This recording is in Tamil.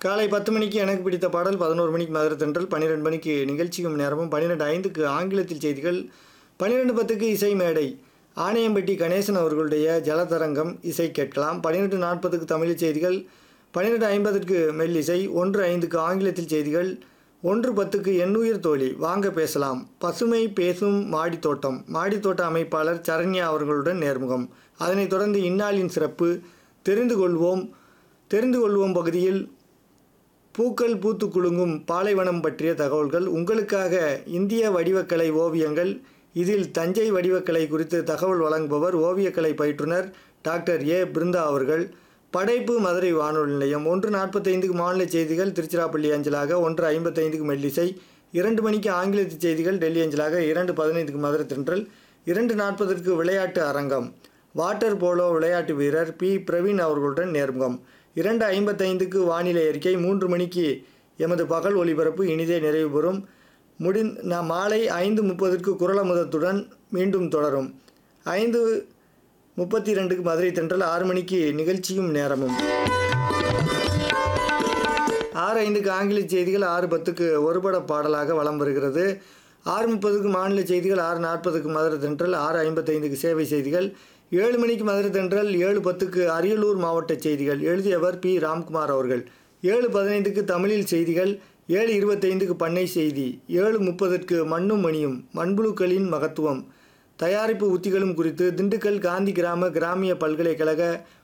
காலை பத்து மணிக்கு எனக்கு பிடித்த பாடல் பதினோரு மணிக்கு மதுரை தென்றல் பன்னிரெண்டு மணிக்கு நிகழ்ச்சியும் நேரமும் பன்னிரெண்டு ஐந்துக்கு ஆங்கிலத்தில் செய்திகள் பன்னிரெண்டு பத்துக்கு இசை மேடை ஆணையம்பட்டி கணேசன் அவர்களுடைய ஜலதரங்கம் இசை கேட்கலாம் பன்னிரெண்டு நாற்பதுக்கு தமிழ் செய்திகள் பன்னிரெண்டு ஐம்பதுக்கு மெல்லிசை ஒன்று ஐந்துக்கு ஆங்கிலத்தில் செய்திகள் ஒன்று பத்துக்கு எண்ணுயிர் தோழி வாங்க பேசலாம் பசுமை பேசும் மாடித்தோட்டம் மாடித்தோட்ட அமைப்பாளர் சரண்யா அவர்களுடன் நேர்முகம் அதனைத் தொடர்ந்து இந்நாளின் சிறப்பு தெரிந்து கொள்வோம் தெரிந்து கொள்வோம் பகுதியில் பூக்கள் பூத்து குலுங்கும் பாலைவனம் பற்றிய தகவல்கள் உங்களுக்காக இந்திய வடிவக்கலை ஓவியங்கள் இதில் தஞ்சை வடிவக்கலை குறித்து தகவல் வழங்குபவர் ஓவியக்கலை பயிற்றுனர் டாக்டர் ஏ பிருந்தா அவர்கள் படைப்பு மதுரை வானொலி நிலையம் ஒன்று நாற்பத்தைந்துக்கு மாநில செய்திகள் திருச்சிராப்பள்ளி அஞ்சலாக ஒன்று ஐம்பத்தைந்துக்கு மெல்லிசை இரண்டு மணிக்கு ஆங்கிலத்து செய்திகள் டெல்லி அஞ்சலாக இரண்டு பதினைந்துக்கு மதுரை தென்றல் இரண்டு நாற்பதற்கு விளையாட்டு அரங்கம் வாட்டர் போலோ விளையாட்டு வீரர் பி பிரவீன் அவர்களுடன் நேர்முகம் இரண்டு ஐம்பத்தைந்துக்கு வானிலை அறிக்கை மூன்று மணிக்கு எமது பகல் ஒலிபரப்பு இனிதே நிறைவு பெறும் முடிந் நான் மாலை ஐந்து முப்பதுக்கு குரலமுதத்துடன் மீண்டும் தொடரும் ஐந்து முப்பத்தி ரெண்டுக்கு மதுரை தென்றல் ஆறு மணிக்கு நிகழ்ச்சியும் நேரமும் ஆறு ஐந்துக்கு ஆங்கில செய்திகள் ஆறு பத்துக்கு ஒருபட பாடலாக வலம் வருகிறது ஆறு முப்பதுக்கு மாநில செய்திகள் ஆறு நாற்பதுக்கு மதுரை தென்றல் ஆறு ஐம்பத்தைந்துக்கு சேவை செய்திகள் ஏழு மணிக்கு மதுரை தென்றல் ஏழு பத்துக்கு அரியலூர் மாவட்ட செய்திகள் எழுதியவர் பி ராம்குமார் அவர்கள் ஏழு பதினைந்துக்கு தமிழில் செய்திகள் ஏழு இருபத்தைந்துக்கு பண்ணை செய்தி ஏழு முப்பதற்கு மண்ணும் மணியும் மண்புழுக்களின் மகத்துவம் தயாரிப்பு உத்திகளும் குறித்து திண்டுக்கல் காந்தி கிராம கிராமிய பல்கலைக்கழக